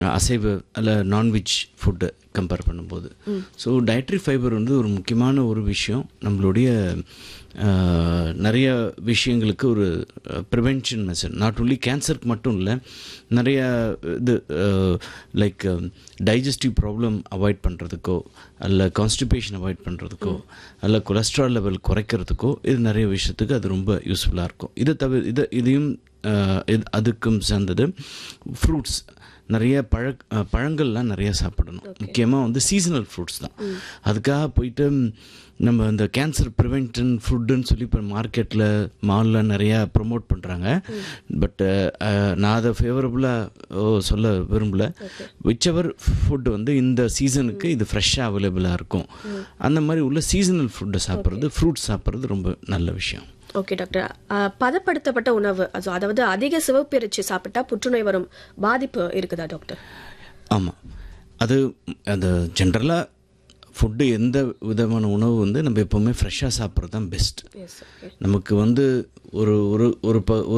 அசைவ அல்ல non veg food compare பண்ணும்போது ஸோ டயட்ரி ஃபைபர் வந்து ஒரு முக்கியமான ஒரு விஷயம் நம்மளுடைய அஹ், நிறைய விஷயங்களுக்கு ஒரு ப்ரிவென்ஷன் மெசர் நாட் only கேன்சருக்கு மட்டும் இல்லை நிறைய இது லைக் டைஜஸ்டிவ் ப்ராப்ளம் அவாய்ட் பண்ணுறதுக்கோ அல்ல கான்ஸ்டிபேஷன் அவாய்ட் பண்ணுறதுக்கோ அல்ல கொலஸ்ட்ரால் லெவல் குறைக்கிறதுக்கோ இது நிறைய விஷயத்துக்கு அது ரொம்ப யூஸ்ஃபுல்லாக இருக்கும் இதை தவிர இதை இதையும் அஹ், இது அதுக்கும் சேர்ந்தது ஃப்ரூட்ஸ் நிறைய பழ அஹ், பழங்கள்லாம் நிறைய சாப்பிடணும் முக்கியமாக வந்து சீசனல் ஃப்ரூட்ஸ் தான் அதுக்காக போயிட்டு நம்ம இந்த கேன்சர் ப்ரிவென்ஷன் ஃபுட்டுன்னு சொல்லி இப்போ மார்க்கெட்டில் மாலில் நிறையா ப்ரொமோட் பண்ணுறாங்க பட் நான் அதை ஃபேவரபுளாக சொல்ல விரும்பல விச் எவர் ஃபுட் வந்து இந்த சீசனுக்கு இது ஃப்ரெஷ்ஷாக அவைலபிளாக இருக்கும் அந்த மாதிரி உள்ள சீசனல் ஃபுட்டை சாப்பிட்றது ஃப்ரூட்ஸ் சாப்பிட்றது ரொம்ப நல்ல விஷயம் ஓகே டாக்டர் அஹ், பதப்படுத்தப்பட்ட உணவு அது- அதாவது அதிக சிவப்பு இறைச்சி சாப்பிட்டா புற்றுநோய் வரும் பாதிப்பு இருக்குதா டாக்டர் ஆமாம் அது அது ஜென்ரலாக ஃபுட்டு எந்த விதமான உணவு வந்து நம்ம எப்போவுமே ஃப்ரெஷ்ஷாக சாப்பிட்றது தான் பெஸ்ட் எஸ் ஓகே நமக்கு வந்து ஒரு ஒரு ஒரு ப ஒரு